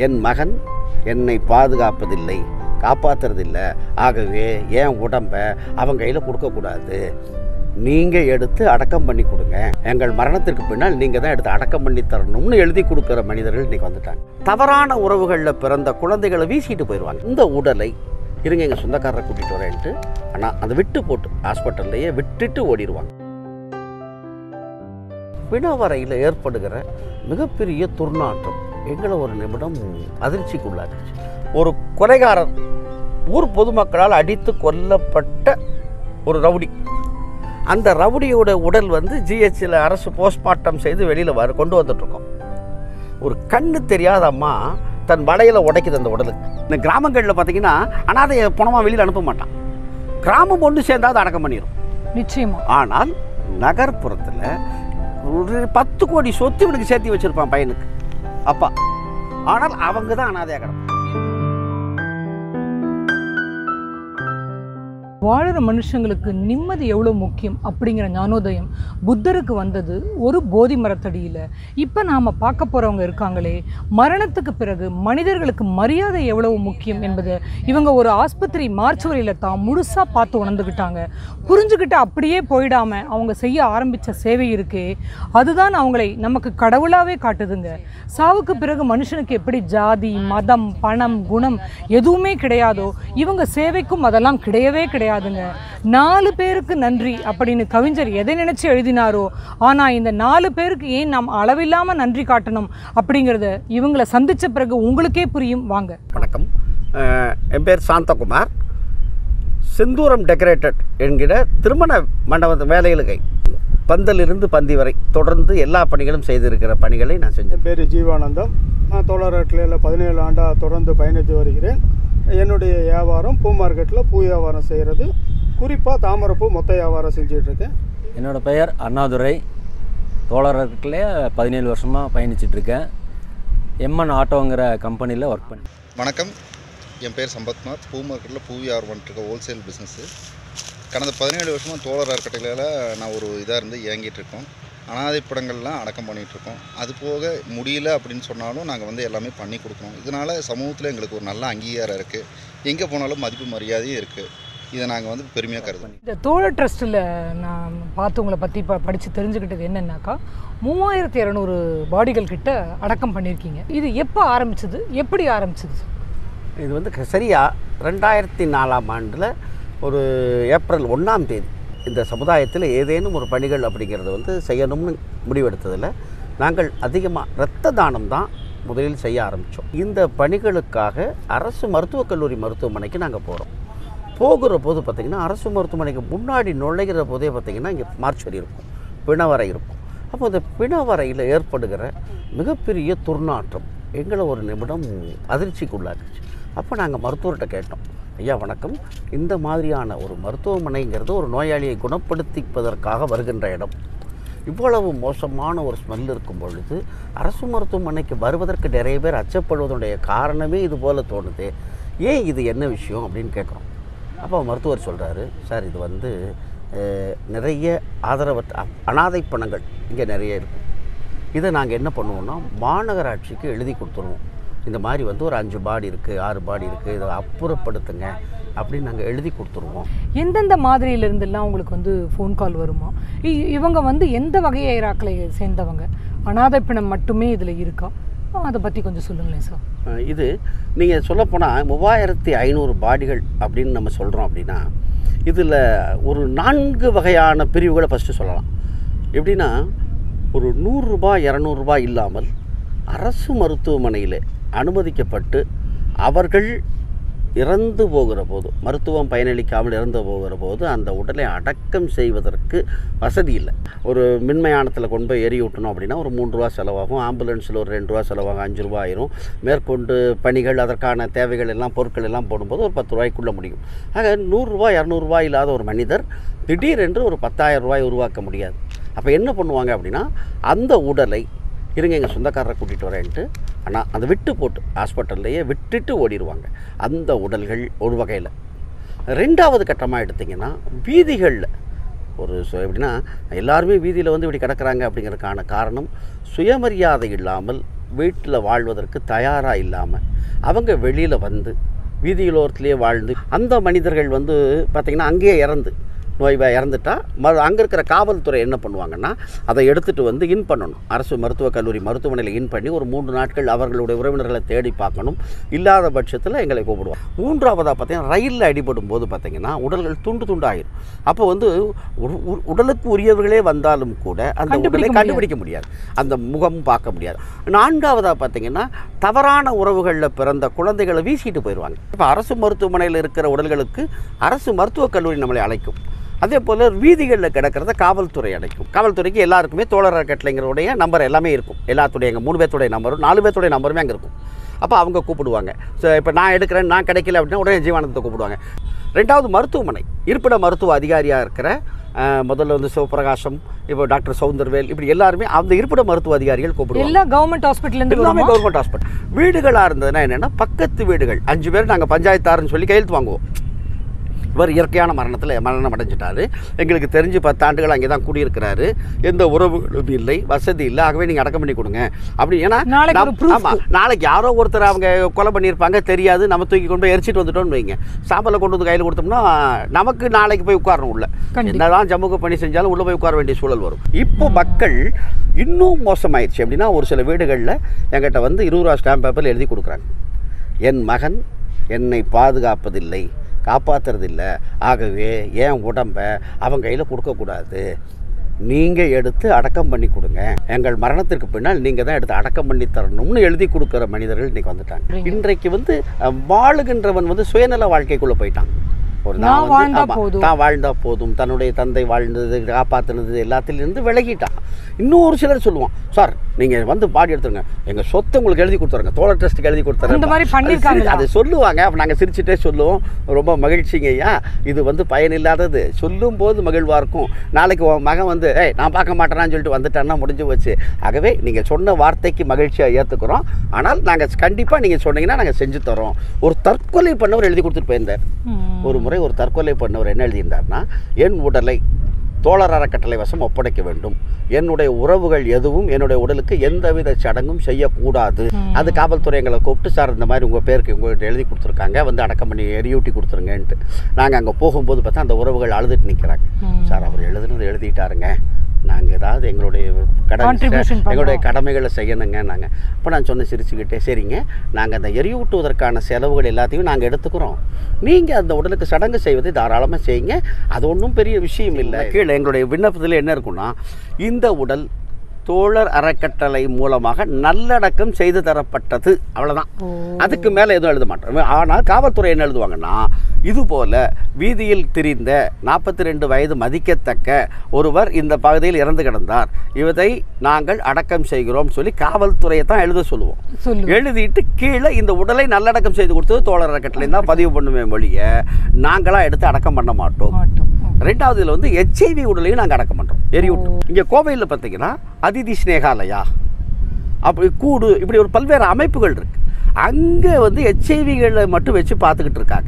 என் மகன் என்னை பாதுகாப்பதில்லை காப்பாத்துறதில்லை ஆகவே என் உடம்ப அவன் கையில் கொடுக்கக்கூடாது நீங்கள் எடுத்து அடக்கம் பண்ணி கொடுங்க எங்கள் மரணத்திற்கு பின்னால் நீங்கள் தான் எடுத்து அடக்கம் பண்ணி தரணும்னு எழுதி கொடுக்குற மனிதர்கள் இன்னைக்கு வந்துட்டாங்க தவறான உறவுகளில் பிறந்த குழந்தைகளை வீசிட்டு போயிடுவாங்க இந்த உடலை இருங்க எங்கள் சொந்தக்காரரை கூட்டிகிட்டு வரேன்ட்டு ஆனால் அதை விட்டு போட்டு ஹாஸ்பிட்டல்லையே விட்டுட்டு ஓடிடுவாங்க பிணவரையில் ஏற்படுகிற மிகப்பெரிய துர்நாற்றம் எங்களை ஒரு நிமிடம் அதிர்ச்சிக்குள்ளாக்குச்சு ஒரு கொலைகாரன் ஊர் பொதுமக்களால் அடித்து கொல்லப்பட்ட ஒரு ரவுடி அந்த ரவுடியோட உடல் வந்து ஜிஹெச்சில் அரசு போஸ்ட்மார்ட்டம் செய்து வெளியில் வர கொண்டு வந்துட்ருக்கோம் ஒரு கண்ணு தெரியாத அம்மா தன் வலையில் உடைக்குது அந்த உடலுக்கு இந்த கிராமங்களில் பார்த்தீங்கன்னா அனாதையை பணமாக வெளியில் அனுப்ப மாட்டான் கிராமம் ஒன்று சேர்ந்தாது அடக்கம் பண்ணிடும் நிச்சயமா ஆனால் நகர்ப்புறத்தில் ஒரு பத்து கோடி சொத்து இவனுக்கு சேர்த்து வச்சிருப்பான் பையனுக்கு அப்பா ஆனால் அவங்க தான் அனாதையாக கிடப்பான் வாழுற மனுஷங்களுக்கு நிம்மதி எவ்வளோ முக்கியம் அப்படிங்கிற ஞானோதயம் புத்தருக்கு வந்தது ஒரு போதி மரத்தடியில் இப்போ நாம் பார்க்க போகிறவங்க இருக்காங்களே மரணத்துக்கு பிறகு மனிதர்களுக்கு மரியாதை எவ்வளவு முக்கியம் என்பதை இவங்க ஒரு ஆஸ்பத்திரி மார்ச்சுவரியில் தான் முழுசாக பார்த்து உணர்ந்துக்கிட்டாங்க புரிஞ்சுக்கிட்டு அப்படியே போயிடாமல் அவங்க செய்ய ஆரம்பித்த சேவை இருக்கே அதுதான் அவங்களை நமக்கு கடவுளாகவே காட்டுதுங்க சாவுக்கு பிறகு மனுஷனுக்கு எப்படி ஜாதி மதம் பணம் குணம் எதுவுமே கிடையாதோ இவங்க சேவைக்கும் அதெல்லாம் கிடையவே கிடையாதுங்க நாலு பேருக்கு நன்றி அப்படின்னு கவிஞர் எதை நினைச்சு எழுதினாரோ ஆனா இந்த நாலு பேருக்கு ஏன் நாம் அளவில்லாம நன்றி காட்டணும் அப்படிங்கறத இவங்களை சந்திச்ச பிறகு உங்களுக்கே புரியும் வாங்க வணக்கம் அஹ், என் பேர் சாந்தகுமார் செந்தூரம் டெக்கரேட்டட் என்கிற திருமண மண்டப வேலைகளுக்கை பந்தலிருந்து பந்தி வரை தொடர்ந்து எல்லா பணிகளும் செய்திருக்கிற பணிகளை நான் செஞ்சேன் என் பேர் ஜீவானந்தம் நான் தோழர் அட்லையில் பதினேழு ஆண்டாக தொடர்ந்து பயணித்து வருகிறேன் என்னுடைய வியாபாரம் பூ மார்க்கெட்டில் பூ வியாபாரம் செய்கிறது குறிப்பாக தாமரைப்பூ மொத்த வியாபாரம் செஞ்சிட்ருக்கேன் என்னோடய பெயர் அண்ணாதுரை தோழர்களே பதினேழு வருஷமாக பயணிச்சிட்ருக்கேன் எம்என் ஆட்டோங்கிற கம்பெனியில் ஒர்க் பண்ணி வணக்கம் என் பேர் சம்பத்குமார் பூ மார்க்கெட்டில் பூ வியாபாரம் பண்ணிட்டுருக்க ஹோல்சேல் பிஸ்னஸ்ஸு கடந்த பதினேழு வருஷமாக தோழர் அறக்கட்டளையில் நான் ஒரு இதாக இருந்து இயங்கிட்டு இருக்கோம் அனாதை படங்கள்லாம் அடக்கம் பண்ணிட்டு இருக்கோம் அது போக முடியல அப்படின்னு சொன்னாலும் நாங்கள் வந்து எல்லாமே பண்ணி கொடுக்குறோம் இதனால் சமூகத்தில் எங்களுக்கு ஒரு நல்ல அங்கீகாரம் இருக்குது எங்கே போனாலும் மதிப்பு மரியாதையும் இருக்குது இதை நாங்கள் வந்து பெருமையாக கருதுறோம் இந்த தோழர் ட்ரஸ்ட்டில் நான் பார்த்து உங்களை பற்றி ப படித்து தெரிஞ்சுக்கிட்டது என்னன்னாக்கா மூவாயிரத்தி இரநூறு பாடிகள் கிட்ட அடக்கம் பண்ணியிருக்கீங்க இது எப்போ ஆரம்பிச்சது எப்படி ஆரம்பிச்சது இது வந்து க- சரியா ரெண்டாயிரத்தி நாலாம் ஆண்டில் ஒரு ஏப்ரல் ஒன்றாம் தேதி இந்த சமுதாயத்தில் ஏதேனும் ஒரு பணிகள் அப்படிங்கிறது வந்து செய்யணும்னு முடிவெடுத்ததில் நாங்கள் அதிகமாக இரத்த தானம் தான் முதலில் செய்ய ஆரம்பித்தோம் இந்த பணிகளுக்காக அரசு மருத்துவக் கல்லூரி மருத்துவமனைக்கு நாங்கள் போகிறோம் போகிற போது பார்த்திங்கன்னா அரசு மருத்துவமனைக்கு முன்னாடி நுழைகிற போதே பார்த்திங்கன்னா இங்கே மார்ச்சரி இருக்கும் பிணவரை இருக்கும் அப்போ இந்த பிணவரையில் ஏற்படுகிற மிகப்பெரிய துர்நாற்றம் எங்களை ஒரு நிமிடம் அதிர்ச்சிக்குள்ளாக்குச்சு அப்போ நாங்கள் மருத்துவர்கிட்ட கேட்டோம் ஐயா வணக்கம் இந்த மாதிரியான ஒரு மருத்துவமனைங்கிறது ஒரு நோயாளியை குணப்படுத்திப்பதற்காக வருகின்ற இடம் இவ்வளவு மோசமான ஒரு ஸ்மெல் இருக்கும் பொழுது அரசு மருத்துவமனைக்கு வருவதற்கு நிறைய பேர் அச்சப்படுவதனுடைய காரணமே இது போல் தோணுது ஏன் இது என்ன விஷயம் அப்படின்னு கேட்குறோம் அப்போ மருத்துவர் சொல்கிறாரு சார் இது வந்து அஹ், நிறைய ஆதரவற்ற அ- அனாதை பணங்கள் இங்கே நிறைய இருக்குது இதை நாங்கள் என்ன பண்ணுவோம்னா மாநகராட்சிக்கு எழுதி கொடுத்துருவோம் இந்த மாதிரி வந்து ஒரு அஞ்சு பாடி இருக்குது ஆறு பாடி இருக்குது இதை அப்புறப்படுத்துங்க அப்படின்னு நாங்கள் எழுதி கொடுத்துருவோம் எந்தெந்த மாதிரியிலிருந்தெல்லாம் உங்களுக்கு வந்து ஃபோன் கால் வருமா இ- இவங்க வந்து எந்த வகையராக்களை சேர்ந்தவங்க அனாதை பிணம் மட்டுமே இதில் இருக்கா அதை பற்றி கொஞ்சம் சொல்லுங்களேன் சார் அஹ் இது நீங்கள் சொல்லப்போனால் மூவாயிரத்தி ஐநூறு பாடிகள் அப்படின்னு நம்ம சொல்கிறோம் அப்படின்னா இதில் ஒரு நான்கு வகையான பிரிவுகளை ஃபஸ்ட்டு சொல்லலாம் எப்படின்னா ஒரு நூறுரூபா இரநூறுபா இல்லாமல் அரசு மருத்துவமனையில் அனுமதிக்கப்பட்டு அவர்கள் இறந்து போகிற போது மருத்துவம் பயனளிக்காமல் இறந்து போகிற போது அந்த உடலை அடக்கம் செய்வதற்கு வசதி இல்லை ஒரு மின்மயானத்தில் கொண்டு போய் எரி விட்டணும் அப்படின்னா ஒரு மூன்று ரூபா செலவாகும் ஆம்புலன்ஸில் ஒரு ரெண்டு ரூபா செலவாகும் அஞ்சு ரூபா ஆயிரும் மேற்கொண்டு பணிகள் அதற்கான தேவைகள் எல்லாம் பொருட்கள் எல்லாம் போடும்போது ஒரு பத்து ரூபாய்க்குள்ளே முடியும் ஆக நூறுரூவா இரநூறுவா இல்லாத ஒரு மனிதர் திடீரென்று ஒரு பத்தாயிரம் ரூபாய் உருவாக்க முடியாது அப்போ என்ன பண்ணுவாங்க அப்படின்னா அந்த உடலை இருங்க எங்கள் சொந்தக்காரரை கூட்டிகிட்டு வரேன்ட்டு ஆனால் அதை விட்டு போட்டு ஹாஸ்பிட்டல்லையே விட்டுட்டு ஓடிடுவாங்க அந்த உடல்கள் ஒரு வகையில் ரெண்டாவது கட்டமாக எடுத்திங்கன்னா வீதிகளில் ஒரு சு- எப்படின்னா எல்லாருமே வீதியில் வந்து இப்படி கிடக்குறாங்க அப்படிங்கிறதுக்கான காரணம் சுயமரியாதை இல்லாமல் வீட்டில் வாழ்வதற்கு தயாராக இல்லாமல் அவங்க வெளியில் வந்து வீதியிலோரத்துலேயே வாழ்ந்து அந்த மனிதர்கள் வந்து பார்த்திங்கன்னா அங்கேயே இறந்து நோய் வ- இறந்துட்டா மறு அங்கே இருக்கிற காவல்துறை என்ன பண்ணுவாங்கன்னா அதை எடுத்துகிட்டு வந்து இன் பண்ணணும் அரசு மருத்துவக் கல்லூரி மருத்துவமனையில் இன் பண்ணி ஒரு மூன்று நாட்கள் அவர்களுடைய உறவினர்களை தேடி பார்க்கணும் இல்லாத பட்சத்தில் எங்களை கூப்பிடுவாங்க மூன்றாவதாக பார்த்தீங்கன்னா ரயிலில் அடிபடும் போது பார்த்தீங்கன்னா உடல்கள் துண்டு துண்டாயிரும் அப்போ வந்து உ- உ- உடலுக்கு உரியவர்களே வந்தாலும் கூட அந்த உடலை கண்டுபிடிக்க கண்டுபிடிக்க முடியாது அந்த முகம் பார்க்க முடியாது நான்காவதாக பார்த்தீங்கன்னா தவறான உறவுகளில் பிறந்த குழந்தைகளை வீசிட்டு போயிடுவாங்க இப்போ அரசு மருத்துவமனையில் இருக்கிற உடல்களுக்கு அரசு மருத்துவக் கல்லூரி நம்மளை அழைக்கும் அதே போல் வீதிகளில் கிடக்கிறத காவல்துறை அடைக்கும் காவல்துறைக்கு எல்லாருக்குமே தோழர் கட்டளைங்கிறவுடைய நம்பர் எல்லாமே இருக்கும் எல்லாத்துடைய எங்கள் மூணு பேர்த்துடைய நம்பரும் நாலு பேர்த்துடைய நம்பருமே அங்கே இருக்கும் அப்போ அவங்க கூப்பிடுவாங்க ஸோ இப்போ நான் எடுக்கிறேன் நான் கிடைக்கல அப்படின்னா உடனே ஜீவானந்தத்தை கூப்பிடுவாங்க ரெண்டாவது மருத்துவமனை இருப்பிட மருத்துவ அதிகாரியாக இருக்கிற அஹ், முதல்ல வந்து சிவபிரகாசம் இப்போ டாக்டர் சவுந்தர்வேல் இப்படி எல்லாருமே அந்த இருப்பிட மருத்துவ அதிகாரிகள் கூப்பிடுவாங்க எல்லா கவர்மெண்ட் ஹாஸ்பிட்டல்லேருந்து எல்லாமே வருமா கவர்மெண்ட் ஹாஸ்பிட்டல் வீடுகளாக இருந்ததுன்னா என்னென்னா பக்கத்து வீடுகள் அஞ்சு பேர் நாங்கள் பஞ்சாயத்தாருன்னு சொல்லி கையெழுத்து வாங்குவோம் இவர் இயற்கையான மரணத்தில் மரணம் அடைஞ்சிட்டாரு எங்களுக்கு தெரிஞ்சு பத்தாண்டுகள் அங்கே தான் குடியிருக்கிறாரு எந்த உறவுகளும் இல்லை வசதி இல்லை ஆகவே நீங்கள் அடக்கம் பண்ணி கொடுங்க அப்படி ஏன்னா நாளைக்கு நம்- ஒரு proof ஆமா, நாளைக்கு யாரோ ஒருத்தர் அவங்க கொலை பண்ணியிருப்பாங்க தெரியாது நம்ம தூக்கி கொண்டு போய் எரிச்சிட்டு வந்துட்டோம்னு வைங்க சாம்பலை கொண்டு வந்து கையில் கொடுத்தோம்னா நமக்கு நாளைக்கு போய் உட்காரணும் உள்ள கண்டிப்பா. என்னதான் சமூக பணி செஞ்சாலும் உள்ளே போய் உட்கார வேண்டிய சூழல் வரும் இப்போ மக்கள் இன்னும் மோசமாயிடுச்சு அப்படின்னா ஒரு சில வீடுகளில் என்கிட்ட வந்து இருபது ரூபா ஸ்டாம்ப் பேப்பரில் எழுதி கொடுக்குறாங்க என் மகன் என்னை பாதுகாப்பதில்லை காப்பாத்துறதில்லை ஆகவே என் உடம்பை அவன் கையில் கொடுக்கக்கூடாது நீங்கள் எடுத்து அடக்கம் பண்ணி கொடுங்க எங்கள் மரணத்திற்கு பின்னால் நீங்கள் தான் எடுத்து அடக்கம் பண்ணி தரணும்னு எழுதி கொடுக்குற மனிதர்கள் இன்னைக்கு வந்துட்டாங்க இன்றைக்கு வந்து அஹ், வாழுகின்றவன் வந்து சுயநல வாழ்க்கைக்குள்ளே போயிட்டான் ஒரு நான் வந்து- வாழ்ந்தா ஆமா, போதும். தான் வாழ்ந்தா போதும் தன்னுடைய தந்தை வாழ்ந்தது காப்பாற்றினது எல்லாத்திலிருந்து விலகிட்டான் இன்னொரு சிலர் சொல்லுவான் சார் நீங்கள் வந்து பாடி எடுத்துருங்க எங்கள் சொத்தை உங்களுக்கு எழுதி கொடுத்துருங்க தோழர் ட்ரஸ்ட்டுக்கு எழுதி கொடுத்துறேன் அந்த மாதிரி அது பண்ணிருக்காங்களா? சிரி- அது சொல்லுவாங்க அப்போ நாங்கள் சிரிச்சுட்டே சொல்லுவோம் ரொம்ப மகிழ்ச்சிங்க ஐயா இது வந்து பயனில்லாதது சொல்லும் போது மகிழ்வாக இருக்கும் நாளைக்கு உன் மகன் வந்து ஏய் நான் பார்க்க மாட்டேனான்னு சொல்லிட்டு வந்துட்டான்னா முடிஞ்சு போச்சு ஆகவே நீங்கள் சொன்ன வார்த்தைக்கு மகிழ்ச்சியாக ஏற்றுக்கிறோம் ஆனால் நாங்கள் கண்டிப்பாக நீங்கள் சொன்னீங்கன்னா நாங்கள் செஞ்சு தரோம் ஒரு தற்கொலை பண்ணவர் எழுதி கொடுத்துட்டு போயிருந்தார் ம். ஒரு முறை ஒரு தற்கொலை பண்ணவர் என்ன எழுதியிருந்தார்னா என் உடலை தோழர் அறக்கட்டளை வசம் ஒப்படைக்க வேண்டும் என்னுடைய உறவுகள் எதுவும் என்னுடைய உடலுக்கு எந்தவித சடங்கும் செய்யக்கூடாது அது காவல்துறை எங்களை கூப்பிட்டு சார் இந்த மாதிரி உங்கள் பேருக்கு உங்கள்கிட்ட எழுதி கொடுத்துருக்காங்க வந்து அடக்கம் பண்ணி எரியூட்டி கொடுத்துருங்கன்ட்டு நாங்கள் அங்கே போகும்போது பார்த்தா அந்த உறவுகள் அழுதுட்டு நிற்கிறாங்க ம். சார் அவர் எழுதுனது எழுதிட்டாருங்க நாங்கள் ஏதாவது எங்களுடைய கடமை Contribution பண்றோம். எங்களுடைய கடமைகளை செய்யணுங்க நாங்கள் அப்போ நான் சொன்ன சிரிச்சுக்கிட்டே சரிங்க நாங்கள் அந்த எரியூட்டுவதற்கான செலவுகள் எல்லாத்தையும் நாங்கள் எடுத்துக்கிறோம் நீங்கள் அந்த உடலுக்கு சடங்கு செய்வதை தாராளமாக செய்யுங்க அது ஒன்றும் பெரிய விஷயம் இல்லை கீழே எங்களுடைய விண்ணப்பத்தில் என்ன இருக்குன்னா இந்த உடல் தோழர் அறக்கட்டளை மூலமாக நல்லடக்கம் செய்து தரப்பட்டது அவ்வளவுதான் ஓ. அதுக்கு மேலே எதுவும் எழுத மாட்டோம் ஆனால் காவல்துறை என்ன எழுதுவாங்கன்னா இது போல வீதியில் திரிந்த நாற்பத்தி ரெண்டு வயது மதிக்கத்தக்க ஒருவர் இந்த பகுதியில் இறந்து கிடந்தார் இவதை நாங்கள் அடக்கம் செய்கிறோம் சொல்லி காவல்துறையை தான் எழுத சொல்லுவோம் சொல்லு எழுதிட்டு கீழே இந்த உடலை நல்லடக்கம் செய்து கொடுத்தது தோழர் அறக்கட்டளை தான் பதிவு பண்ணுவேன் மொழிய நாங்களாம் எடுத்து அடக்கம் பண்ண மாட்டோம் மாட்டோம் ரெண்டாவது இதில் வந்து ஹெச்ஐவி உடலையும் நாங்கள் அடக்கம் பண்ணுறோம் எரியூட்டு இங்கே கோவையில் பார்த்தீங்கன்னா அதிதி ஸ்னேகாலயா அப்படி கூடு இப்படி ஒரு பல்வேறு அமைப்புகள் இருக்கு அங்கே வந்து ஹெச்ஐவிகளை மட்டும் வச்சு பார்த்துக்கிட்டு இருக்காங்க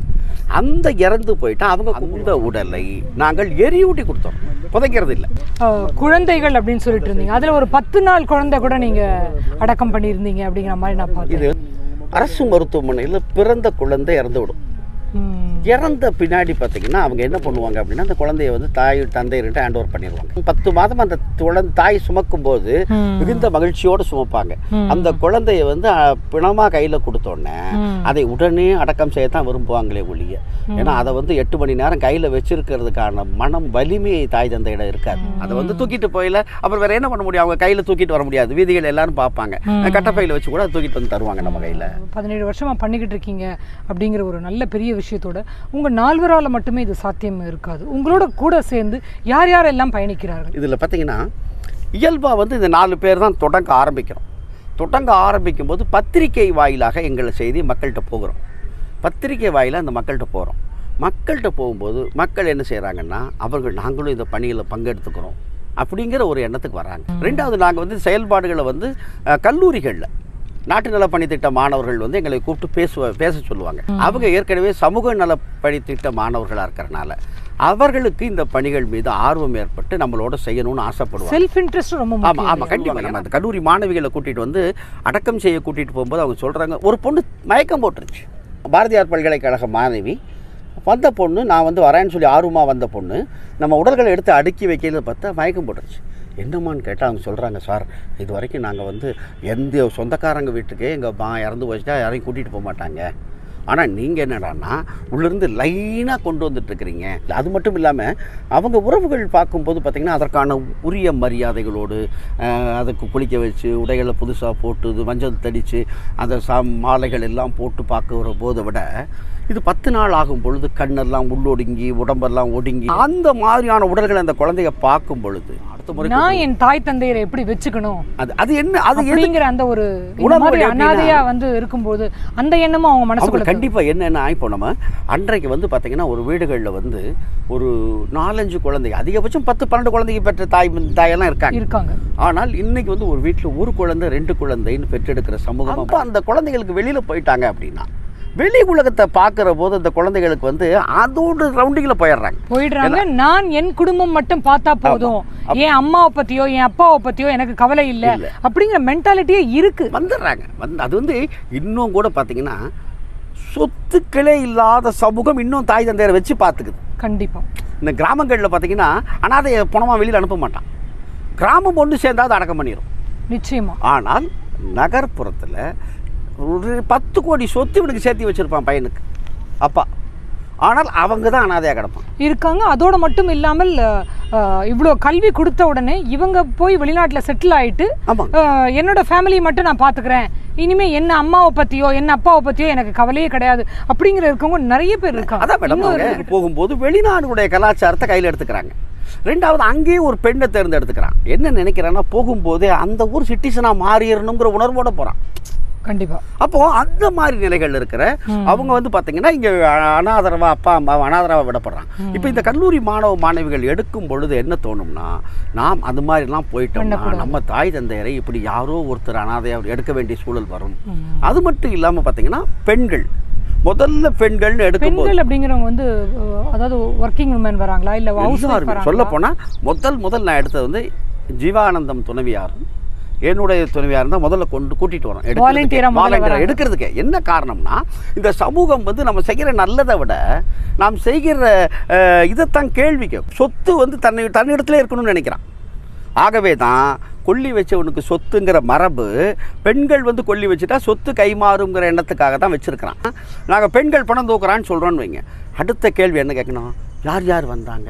அந்த இறந்து போயிட்டா அவங்க அந்த உடலை நாங்கள் எரியூட்டி கொடுத்தோம் புதைக்கிறது இல்லை அஹ், குழந்தைகள் அப்படின்னு சொல்லிட்டு இருந்தீங்க அதுல ஒரு பத்து நாள் குழந்தை கூட நீங்க அடக்கம் பண்ணியிருந்தீங்க அப்படிங்கிற மாதிரி நான் பார்த்தேன் இது அரசு மருத்துவமனையில் பிறந்த குழந்தை இறந்து விடும் ம். இறந்த பின்னாடி பார்த்தீங்கன்னா அவங்க என்ன பண்ணுவாங்க அப்படின்னா அந்த குழந்தைய வந்து தாய் தந்தையர்கிட்ட ஹேண்ட் ஓவர் பண்ணிடுவாங்க பத்து மாதம் அந்த குழந்தை தாய் சுமக்கும் போது ம். மிகுந்த மகிழ்ச்சியோடு சுமப்பாங்க ம். அந்த குழந்தைய வந்து அஹ், பிணமா கையில் கொடுத்தோன்னே ம். அதை உடனே அடக்கம் செய்யத்தான் விரும்புவாங்களே ஒழிய ஏன்னா அதை வந்து எட்டு மணி நேரம் கையில் வச்சிருக்கிறதுக்கான மனம் வலிமை தாய் தந்தையிடம் இருக்காது அதை வந்து தூக்கிட்டு போயில அப்புறம் வேற என்ன பண்ண முடியும் அவங்க கையில் தூக்கிட்டு வர முடியாது வீதிகள் எல்லாரும் பார்ப்பாங்க கட்டப்பையில் வச்சு கூட அதை தூக்கிட்டு வந்து தருவாங்க நம்ம கையில் பதினேழு வருஷமா பண்ணிக்கிட்டு இருக்கீங்க அப்படிங்கிற ஒரு நல்ல பெரிய விஷயத்தோட உங்க நால்வரால மட்டுமே இது சாத்தியம் இருக்காது உங்களோட கூட சேர்ந்து யார் யாரெல்லாம் பயணிக்கிறார்கள் இதில் பார்த்தீங்கன்னா இயல்பாக வந்து இந்த நாலு பேர் தான் தொடங்க ஆரம்பிக்கிறோம் தொடங்க ஆரம்பிக்கும் போது பத்திரிகை வாயிலாக எங்களை செய்தி மக்கள்கிட்ட போகிறோம் பத்திரிகை வாயிலாக அந்த மக்கள்கிட்ட போகிறோம் மக்கள்கிட்ட போகும்போது மக்கள் என்ன செய்கிறாங்கன்னா அவர்கள் நாங்களும் இந்த பணியில் பங்கெடுத்துக்கிறோம் அப்படிங்கிற ஒரு எண்ணத்துக்கு வராங்க ரெண்டாவது நாங்கள் வந்து செயல்பாடுகளை வந்து அஹ், கல்லூரிகளில் நாட்டு நல பணித்திட்ட மாணவர்கள் வந்து எங்களை கூப்பிட்டு பேசுவ பேச சொல்லுவாங்க அவங்க ஏற்கனவே சமூக நல பணித்திட்ட மாணவர்களாக இருக்கிறனால அவர்களுக்கு இந்த பணிகள் மீது ஆர்வம் ஏற்பட்டு நம்மளோட செய்யணும்னு ஆசைப்படுவாங்க செல்ஃப் இன்ட்ரெஸ்ட் ரொம்ப ஆமாம் முக்கியம் ஆமாம் கண்டிப்பாக நம்ம அந்த கல்லூரி மாணவிகளை கூட்டிகிட்டு வந்து அடக்கம் செய்ய கூட்டிகிட்டு போகும்போது அவங்க சொல்கிறாங்க ஒரு பொண்ணு மயக்கம் போட்டுருச்சு பாரதியார் பல்கலைக்கழக மாணவி வந்த பொண்ணு நான் வந்து வரேன்னு சொல்லி ஆர்வமாக வந்த பொண்ணு நம்ம உடல்களை எடுத்து அடுக்கி வைக்கல பார்த்தா மயக்கம் போட்டுருச்சு என்னம்மான்னு கேட்டால் அவங்க சொல்கிறாங்க சார் இது வரைக்கும் நாங்கள் வந்து எந்த சொந்தக்காரங்க வீட்டுக்கே எங்கள் மா இறந்து போச்சுட்டா யாரையும் கூட்டிகிட்டு போக மாட்டாங்க ஆனால் நீங்கள் என்னடான்னா உள்ளிருந்து லைனாக கொண்டு வந்துட்டுருக்கிறீங்க அது மட்டும் இல்லாமல் அவங்க உறவுகள் பார்க்கும்போது பார்த்திங்கன்னா அதற்கான உரிய மரியாதைகளோடு அஹ், அதுக்கு குளிக்க வச்சு உடைகளை புதுசாக போட்டு இது மஞ்சள் தடித்து அந்த சா மாலைகள் எல்லாம் போட்டு பார்க்குற போதை விட இது பத்து நாள் ஆகும் பொழுது கண்ணெல்லாம் உள்ளொடுங்கி உடம்பெல்லாம் ஒடுங்கி அந்த மாதிரியான உடல்களை அந்த குழந்தைய பார்க்கும் பொழுது அடுத்த முறை நான் என் தாய் தந்தையரை எப்படி வச்சுக்கணும் அது அது என்ன அது எது அப்படிங்கிற அந்த ஒரு இந்த உணர்வு மாதிரி எப்படின்னா- அனாதையா வந்து இருக்கும்போது அந்த எண்ணமும் அவங்க அவங்க மனசுக்குள்ள கண்டிப்பாக என்னென்ன இப்போ நம்ம அன்றைக்கு வந்து பார்த்தீங்கன்னா ஒரு வீடுகளில் வந்து ஒரு நாலஞ்சு குழந்தைங்க அதிகபட்சம் பத்து பன்னெண்டு குழந்தைங்க பெற்ற தாய் தாயெல்லாம் இருக்காங்க இருக்காங்க ஆனால் இன்னைக்கு வந்து ஒரு வீட்டில் ஒரு குழந்தை ரெண்டு குழந்தைன்னு பெற்றெடுக்கிற சமூகம் அப்போ அந்த குழந்தைகளுக்கு வெளியில் போயிட்டாங்க அப்படின்னா வெளி உலகத்தை பார்க்குற போது அந்த குழந்தைகளுக்கு வந்து அதோட ரவுண்டிங்கில் போயிடுறாங்க போயிடுறாங்க நான் என் குடும்பம் மட்டும் பார்த்தா போதும் என் அம்மாவை பத்தியோ என் அப்பாவை பத்தியோ எனக்கு கவலை இல்ல இல்ல. அப்படிங்கிற மென்டாலிட்டியே இருக்கு வந்துடுறாங்க வந்து அது வந்து இன்னும் கூட பார்த்தீங்கன்னா சொத்துக்களே இல்லாத சமூகம் இன்னும் தாய் தந்தையரை வச்சு பார்த்துக்குது கண்டிப்பா இந்த கிராமங்களில் பார்த்தீங்கன்னா அனாதையை பணமாக வெளியில் அனுப்ப மாட்டான் கிராமம் ஒன்று சேர்ந்தாது அடக்கம் பண்ணிடும் நிச்சயமா ஆனால் நகர்ப்புறத்தில் ஒரு பத்து கோடி சொத்து இவனுக்கு சேர்த்து வச்சுருப்பான் பையனுக்கு அப்பா ஆனால் அவங்க தான் அனாதையாக கிடப்பான் இருக்காங்க அதோட மட்டும் இல்லாமல் அஹ், இவ்வளோ கல்வி கொடுத்த உடனே இவங்க போய் வெளிநாட்டுல செட்டில் ஆயிட்டு ஆமாம் அஹ், என்னோட ஃபேமிலியை மட்டும் நான் பாத்துக்கிறேன் இனிமே என்ன அம்மாவை பத்தியோ என்ன அப்பாவை பத்தியோ எனக்கு கவலையே கிடையாது அப்படிங்கிற இருக்கவங்க நிறைய பேர் இருக்காங்க அதான் மேடம் இன்னும் அவங்க போகும்போது வெளிநாடுடைய கலாச்சாரத்தை கையில் எடுத்துக்கிறாங்க ரெண்டாவது அங்கேயே ஒரு பெண்ணை தேர்ந்தெடுத்துக்கிறான் என்ன நினைக்கிறான்னா போகும்போதே அந்த ஊர் சிட்டிசனாக மாறிடணுங்கிற உணர்வோட போகிறான் கண்டிப்பா அப்போ அந்த மாதிரி நிலைகள் இருக்கிற அவங்க வந்து பார்த்தீங்கன்னா இங்கே அனாதரவா அப்பா அம்மா அனாதரவா விடப்படுறாங்க இப்போ இந்த கல்லூரி மாணவ மாணவிகள் எடுக்கும் பொழுது என்ன தோணும்னா நாம் அது மாதிரிலாம் போயிட்டோம்னா பண்ணக்கூடாது. நம்ம தாய் தந்தையரை இப்படி யாரோ ஒருத்தர் அனாதையா எடுக்க வேண்டிய சூழல் வரும் அது மட்டும் இல்லாமல் பார்த்தீங்கன்னா பெண்கள் முதல்ல பெண்கள்னு எடுக்கும்போது பெண்கள் அப்படிங்கிறவங்க வந்து அஹ், அதாவது ஒர்க்கிங் உமன் வராங்களா இல்ல ஹவுஸ் எல்லாருமே சொல்ல போனால் முதல் முதல் நான் எடுத்தது வந்து ஜீவானந்தம் துணைவியார் என்னுடைய துணைவியார் இருந்தால் முதல்ல கொண்டு கூட்டிட்டு வரோம் Volunteer ஆ முதல்ல வாலண்டியர் வராங்க. எடுக்கிறதுக்கு என்ன காரணம்னா இந்த சமூகம் வந்து நம்ம செய்கிற நல்லதை விட நாம் செய்கிற அஹ், இதைத்தான் கேள்விக்கு சொத்து வந்து தன்னை தன்னிடத்துல இருக்கணும்னு நினைக்கிறான் ஆகவே தான் கொல்லி வச்சவனுக்கு சொத்துங்கிற மரபு பெண்கள் வந்து கொல்லி வச்சுட்டா சொத்து கைமாறுங்கிற எண்ணத்துக்காக தான் வச்சுருக்கிறான் நாங்கள் பெண்கள் பணம் தூக்குறான்னு சொல்கிறோன்னு வைங்க அடுத்த கேள்வி என்ன கேட்கணும் யார் யார் வந்தாங்க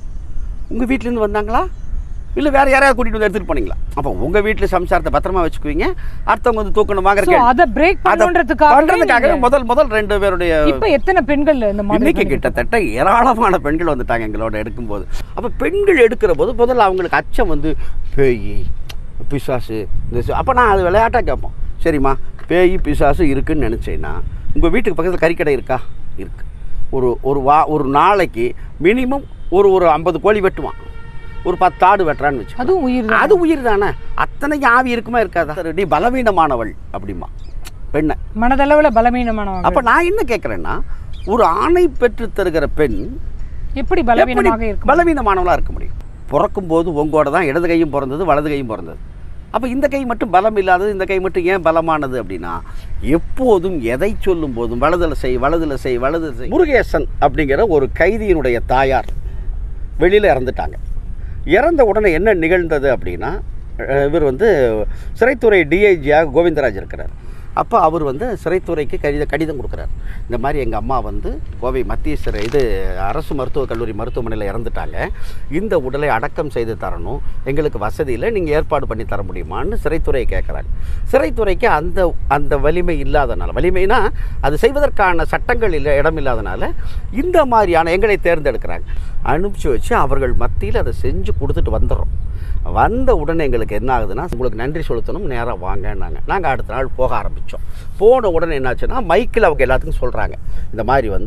உங்கள் வீட்டிலேருந்து வந்தாங்களா இல்லை வேறு யாரையாவது கூட்டிகிட்டு வந்து எடுத்துகிட்டு போனீங்களா அப்போ உங்கள் வீட்டில் சம்சாரத்தை பத்திரமா வச்சுக்குவீங்க அடுத்தவங்க வந்து தூக்கணும் வாங்குற சோ கேள்வி அத பிரேக் அதை பண்றதுக்காக பண்றதுக்காகவே முதல் முதல் ரெண்டு பேருடைய இப்ப எத்தனை பெண்கள் இந்த மாதிரி இன்னைக்கு பண்ணிட்டு கிட்டத்தட்ட ஏராளமான பெண்கள் வந்துட்டாங்க எங்களோட எடுக்கும்போது அப்போ பெண்கள் எடுக்கிற போது முதல்ல அவங்களுக்கு அச்சம் வந்து பேய் பிசாசு இந்த அப்போ நான் அது விளையாட்டாக கேட்போம் சரிம்மா பேய் பிசாசு இருக்குன்னு நினச்சேன்னா உங்கள் வீட்டுக்கு பக்கத்தில் கறிக்கடை இருக்கா இருக்கு ஒரு ஒரு வா ஒரு நாளைக்கு மினிமம் ஒரு ஒரு ஐம்பது கோழி வெட்டுவான் ஒரு பத்து ஆடு வெட்டுறான்னு வச்சு அதுவும் உயிர் தான் அது உயிர் தானே அத்தனைக்கு ஆவி இருக்குமா இருக்காதா நீ பலவீனமானவள் அப்படிமா பெண்ணை மனதளவுல பலவீனமானவங்க அப்போ நான் என்ன கேட்குறேன்னா ஒரு ஆணை பெற்று தருகிற பெண் எப்படி எப்படி பலவீனமாக இருக்கும் பலவீனமானவளா இருக்க முடியும் பிறக்கும்போது உங்களோட தான் இடது கையும் பிறந்தது வலது கையும் பிறந்தது அப்போ இந்த கை மட்டும் பலம் இல்லாதது இந்த கை மட்டும் ஏன் பலமானது அப்படின்னா எப்போதும் எதை சொல்லும் போதும் வலதுல செய் வலதுல செய் வலதுல செய் முருகேசன் அப்படிங்கிற ஒரு கைதியினுடைய தாயார் வெளியில் இறந்துட்டாங்க இறந்த உடனே என்ன நிகழ்ந்தது அப்படின்னா அஹ், இவர் வந்து சிறைத்துறை டிஐஜியாக கோவிந்தராஜ் இருக்கிறார் அப்போ அவர் வந்து சிறைத்துறைக்கு கடித கடிதம் கொடுக்குறார் இந்த மாதிரி எங்கள் அம்மா வந்து கோவை மத்திய சிறை இது அரசு மருத்துவக் கல்லூரி மருத்துவமனையில் இறந்துட்டாங்க இந்த உடலை அடக்கம் செய்து தரணும் எங்களுக்கு வசதி இல்லை நீங்கள் ஏற்பாடு பண்ணி தர முடியுமான்னு சிறைத்துறையை கேட்குறாங்க சிறைத்துறைக்கு அந்த அந்த வலிமை இல்லாதனால வலிமைனா அது செய்வதற்கான சட்டங்கள் இல்லை இடம் இல்லாதனால இந்த மாதிரியான எங்களை தேர்ந்தெடுக்கிறாங்க அனுப்பிச்சு வச்சு அவர்கள் மத்தியில் அதை செஞ்சு கொடுத்துட்டு வந்துடுறோம் வந்த உடனே எங்களுக்கு என்ன ஆகுதுன்னா உங்களுக்கு நன்றி செலுத்தணும் நேராக வாங்கன்னாங்க நாங்கள் அடுத்த நாள் போக ஆரம்பித்தோம் போன உடனே என்னாச்சுன்னா மைக்கில் அவங்க எல்லாத்துக்கும் சொல்கிறாங்க இந்த மாதிரி வந்து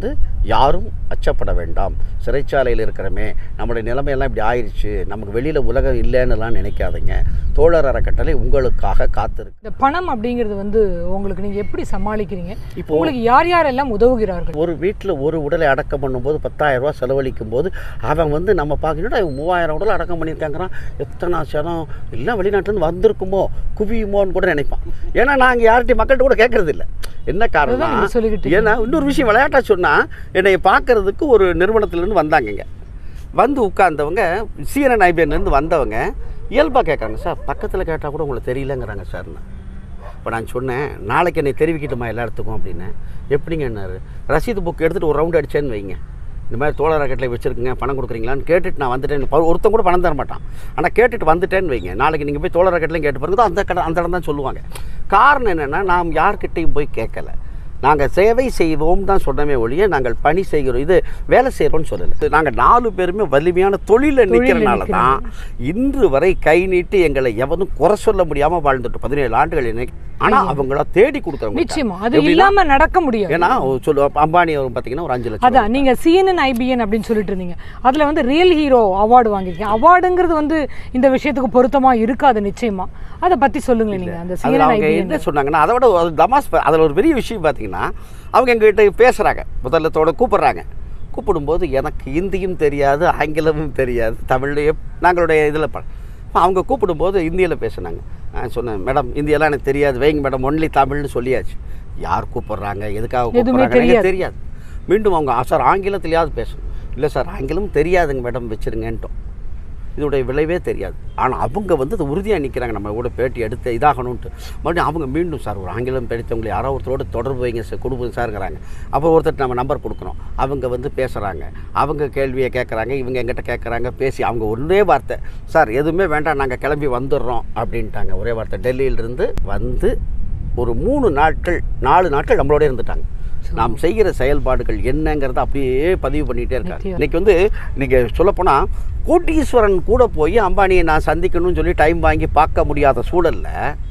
யாரும் அச்சப்பட வேண்டாம் சிறைச்சாலையில் இருக்கிறமே நம்முடைய நிலைமையெல்லாம் இப்படி ஆயிடுச்சு நமக்கு வெளியில் உலகம் இல்லைன்னுலாம் நினைக்காதீங்க தோழர் அறக்கட்டளை உங்களுக்காக காத்திருக்கு இந்த பணம் அப்படிங்கிறது வந்து உங்களுக்கு நீங்க எப்படி சமாளிக்கிறீங்க இப்போ உங்களுக்கு யார் யாரெல்லாம் உதவுகிறார்கள் ஒரு வீட்டில் ஒரு உடலை அடக்கம் பண்ணும்போது பத்தாயிரம் ரூபாய் செலவழிக்கும் போது அவன் வந்து நம்ம பார்க்கணும்னா இவன் மூவாயிரம் உடல் அடக்கம் பண்ணியிருக்காங்கிறான் எத்தனை சனம் எல்லாம் வெளிநாட்டிலேருந்து வந்திருக்குமோ குவியுமோன்னு கூட நினைப்பான் ஏன்னா நாங்கள் யார்கிட்டையும் மக்கள்கிட்ட கூட கேட்கறது இல்ல என்ன அதுதான் காரணம் நீங்க சொல்லிக்கிட்டு ஏன்னா இன்னொரு விஷயம் விளையாட்டா சொன்னால் என்னை பார்க்கறதுக்கு ஒரு நிறுவனத்திலேருந்து வந்தாங்கங்க வந்து உட்கார்ந்தவங்க சிஎன்என் ஐபிஎன்லேருந்து வந்தவங்க இயல்பாக கேட்குறாங்க சார் பக்கத்தில் கேட்டால் கூட உங்களுக்கு தெரியலங்கிறாங்க சார்னு இப்போ நான் சொன்னேன் நாளைக்கு என்னை தெரிவிக்கட்டுமா எல்லா இடத்துக்கும் அப்படின்னு எப்படிங்கன்னாரு ரசீது புக் எடுத்துகிட்டு ஒரு ரவுண்ட் அடிச்சேன்னு வைங்க இந்த மாதிரி தோழர் ராக்கெட்டில் வச்சுருக்குங்க பணம் கொடுக்குறீங்களான்னு கேட்டுட்டு நான் வந்துட்டேன் ப- ஒருத்தன் கூட பணம் தர மாட்டான் ஆனால் கேட்டுட்டு வந்துட்டேன்னு வைங்க நாளைக்கு நீங்கள் போய் தோழர் ராக்கெட்லையும் கேட்டு பாருங்க அந்த கடை அந்த இடம் தான் சொல்லுவாங்க காரணம் என்னென்னா நாம் யார்கிட்டையும் போய் கேட்கல நாங்கள் சேவை செய்வோம் தான் சொன்னமே ஒழிய நாங்கள் பணி செய்கிறோம் இது வேலை செய்கிறோம்னு சொல்லலை நாங்கள் நாலு பேருமே வலிமையான தொழிலில் நிற்கிறனால தான் இன்று வரை கை நீட்டி எங்களை எவனும் குறை சொல்ல முடியாமல் வாழ்ந்துட்டு பதினேழு ஆண்டுகள் இன்னைக்கு ஆனால் அவங்கள தேடி கொடுக்குறவங்க நிச்சயமா அது எப்படின்னா- இல்லாம நடக்க முடியாது ஏன்னா சொல்லு அம்பானி அவர் பார்த்தீங்கன்னா ஒரு அஞ்சு லட்சம் அதான் நீங்க சிஎன்என் ஐபிஎன் அப்படின்னு சொல்லிட்டு இருந்தீங்க அதுல வந்து ரியல் ஹீரோ அவார்டு வாங்கியிருக்கீங்க அவார்டுங்கிறது வந்து இந்த விஷயத்துக்கு பொருத்தமா இருக்காது நிச்சயமா அதை பத்தி சொல்லுங்களேன் நீங்க அந்த அதில் சிஎன்என் அவங்க ஐபிஎன் என்ன சொன்னாங்கன்னா அதை விட ஒரு தமாஸ் ப- அதில் ஒரு பெரிய விஷயம் பார்த்தீங்கன்னா அவங்க எங்ககிட்ட பேசுகிறாங்க முதல்லத்தோட கூப்பிடுறாங்க கூப்பிடும்போது எனக்கு ஹிந்தியும் தெரியாது ஆங்கிலமும் தெரியாது தமிழ்லேயே நாங்களுடைய இதில் ப அவங்க கூப்பிடும்போது ஹிந்தியில் பேசுனாங்க நான் சொன்னேன் மேடம் ஹிந்தியெல்லாம் எனக்கு தெரியாது வைங்க மேடம் ஒன்லி தமிழ்னு சொல்லியாச்சு யார் கூப்பிடுறாங்க எதுக்காக எதுவுமே கூப்பிடுறாங்க தெரியாது. எனக்கு தெரியாது மீண்டும் அவங்க "ஆ, சார் ஆங்கிலத்திலேயாவது பேசணும் இல்லை சார் ஆங்கிலம் தெரியாதுங்க மேடம் வச்சுருங்கன்ட்டோம் இதோடைய விளைவே தெரியாது ஆனால் அவங்க வந்து அது உறுதியாக நிற்கிறாங்க நம்ம கூட பேட்டி எடுத்து இதாகணும்ன்ட்டு மறுபடியும் அவங்க மீண்டும் சார் ஒரு ஆங்கிலம் படித்தவங்களை யாரோ ஒருத்தரோட தொடர்பு வைங்க சார் கொடுப்போம் சார்ங்கிறாங்க அப்போ ஒருத்தர் நம்ம நம்பர் கொடுக்குறோம் அவங்க வந்து பேசுகிறாங்க அவங்க கேள்வியை கேட்குறாங்க இவங்க எங்கிட்ட கேட்குறாங்க பேசி அவங்க ஒரே வார்த்தை சார் எதுவுமே வேண்டாம் நாங்கள் கிளம்பி வந்துடுறோம் அப்படின்ட்டாங்க ஒரே வார்த்தை டெல்லியிலிருந்து வந்து ஒரு மூணு நாட்கள் நாலு நாட்கள் நம்மளோட இருந்துட்டாங்க நாம் செய்கிற செயல்பாடுகள் என்னங்கிறத அப்படியே பதிவு பண்ணிகிட்டே இருக்காங்க நிச்சயம். இன்னைக்கு வந்து நீங்கள் சொல்லப்போனால் கோட்டீஸ்வரன் கூட போய் அம்பானியை நான் சந்திக்கணும்னு சொல்லி டைம் வாங்கி பார்க்க முடியாத சூழல்ல